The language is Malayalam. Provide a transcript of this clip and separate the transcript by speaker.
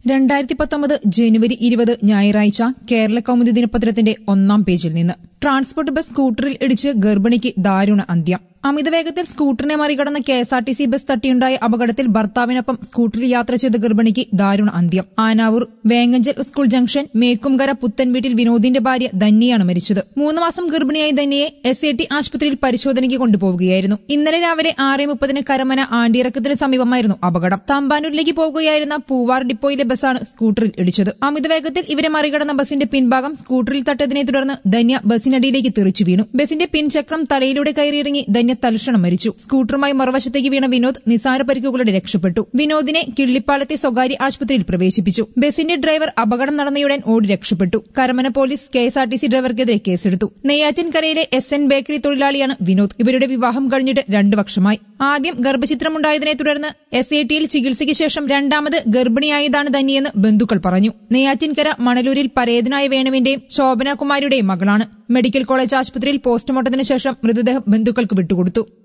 Speaker 1: രണ്ടായിരത്തി പത്തൊമ്പത് ജനുവരി ഇരുപത് ഞായറാഴ്ച കേരള കൗമുദി ദിനപത്രത്തിന്റെ ഒന്നാം പേജിൽ നിന്ന് ട്രാൻസ്പോർട്ട് ബസ് സ്കൂട്ടറിൽ ഇടിച്ച് ഗർഭിണിക്ക് ദാരുണ അന്ത്യം അമിതവേഗത്തിൽ സ്കൂട്ടറിനെ മറികടന്ന K S R T C bus തട്ടിയുണ്ടായ അപകടത്തിൽ ഭർത്താവിനൊപ്പം സ്കൂട്ടറിൽ യാത്ര ചെയ്ത ഗർഭിണിക്ക് ദാരുണ അന്ത്യം ആനാവൂർ വേങ്ങഞ്ചൽ സ്കൂൾ ജംഗ്ഷൻ മേക്കുംകര പുത്തൻ വീട്ടിൽ വിനോദിന്റെ ഭാര്യ ധന്യയാണ് മരിച്ചത് മൂന്ന് മാസം ഗർഭിണിയായ ധന്യയെ എസ് എ ടി ആശുപത്രിയിൽ പരിശോധനയ്ക്ക് കൊണ്ടുപോവുകയായിരുന്നു ഇന്നലെ രാവിലെ ആറ് മുപ്പതിന് കരമന ആണ്ടിയിറക്കത്തിന് സമീപമായിരുന്നു അപകടം തമ്പാനൂരിലേക്ക് പോകുകയായിരുന്ന പൂവാർ ഡിപ്പോയിലെ ബസ്സാണ് സ്കൂട്ടറിൽ ഇടിച്ചത് അമിതവേഗത്തിൽ ഇവരെ മറികടന്ന ബസിന്റെ പിൻഭാഗം സ്കൂട്ടറിൽ തട്ടതിനെ തുടർന്ന് ധന്യ ബസിനടിയിലേക്ക് തെറിച്ചു വീണു ബസിന്റെ പിൻചക്രം തലയിലൂടെ കയറിയിറങ്ങി ധന്യ തൽക്ഷണം മരിച്ചു സ്കൂട്ടറുമായി മറുവശത്തേക്ക് വീണ വിനോദ് നിസാര പരിക്കുകളോടെ രക്ഷപ്പെട്ടു വിനോദിനെ കിള്ളിപ്പാലത്തെ സ്വകാര്യ ആശുപത്രിയിൽ പ്രവേശിപ്പിച്ചു ബസിന്റെ ഡ്രൈവർ അപകടം നടന്നയുടൻ ഓടി രക്ഷപ്പെട്ടു Karamana police K S R T C ഡ്രൈവർക്കെതിരെ കേസെടുത്തു നെയ്യാറ്റിൻകരയിലെ എസ് എൻ ബേക്കറി തൊഴിലാളിയാണ് വിനോദ് ഇവരുടെ വിവാഹം കഴിഞ്ഞിട്ട് രണ്ടു വർഷമായി ആദ്യം ഗർഭചിത്രമുണ്ടായതിനെ തുടർന്ന് എസ് ഐ ടിയിൽ ചികിത്സയ്ക്ക് ശേഷം രണ്ടാമത് ഗർഭിണിയായതാണ് ധന്യെന്ന് ബന്ധുക്കൾ പറഞ്ഞു നെയ്യാറ്റിൻകര മണലൂരിൽ പരേതനായ വേണുവിന്റെയും ശോഭനകുമാരിയുടെയും മകളാണ് മെഡിക്കൽ കോളേജ് ആശുപത്രിയിൽ പോസ്റ്റ്മോർട്ടത്തിന് ശേഷം മൃതദേഹം ബന്ധുക്കൾക്ക് വിട്ടുകൊടുത്തു